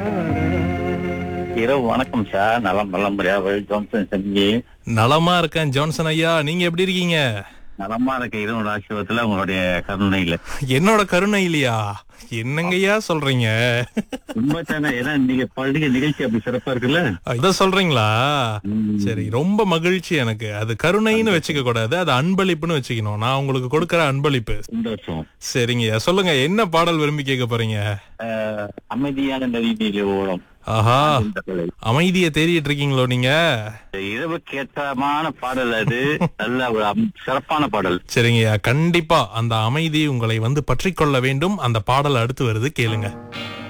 இரவு வணக்கம் சார் நலம் நல்லபடியா ஜான்சன் செஞ்சு நலமா இருக்கேன் ஜான்சன் ஐயா நீங்க எப்படி இருக்கீங்க நலமா இருக்க இரவு ஆசிரியத்துல உங்களுடைய கருணையில என்னோட கருணை இல்லையா என்னங்கய்யா சொல்றீங்க உண்மைத்தானே ஏன்னா நீங்க பள்ளிக நிகழ்ச்சி அப்படி சிறப்பா இருக்குல்ல இத சொல்றீங்களா ம். சரி ரொம்ப மகிழ்ச்சி எனக்கு அது கருணைன்னு வச்சுக்க கூடாது அது அன்பளிப்புன்னு வச்சுக்கணும் நான் உங்களுக்கு கொடுக்கற அன்பளிப்பு சந்தோஷம் சரிங்கய்யா சொல்லுங்க என்ன பாடல் விரும்பி கேட்க போறீங்க அஹ், அமைதியான நதிநீர் ஓரம் ஆஹா இந்த கலை. அமைதியை தேடிட்டு இருக்கீங்களோ நீங்க இரவுக்கு ஏற்றமான பாடல் அது நல்ல ஒரு அம்- சிறப்பான பாடல் சரிங்கய்யா கண்டிப்பா அந்த அமைதி உங்களை வந்து பற்றிக் கொள்ள வேண்டும் அந்த பாடல் அடுத்து வருது கேளுங்க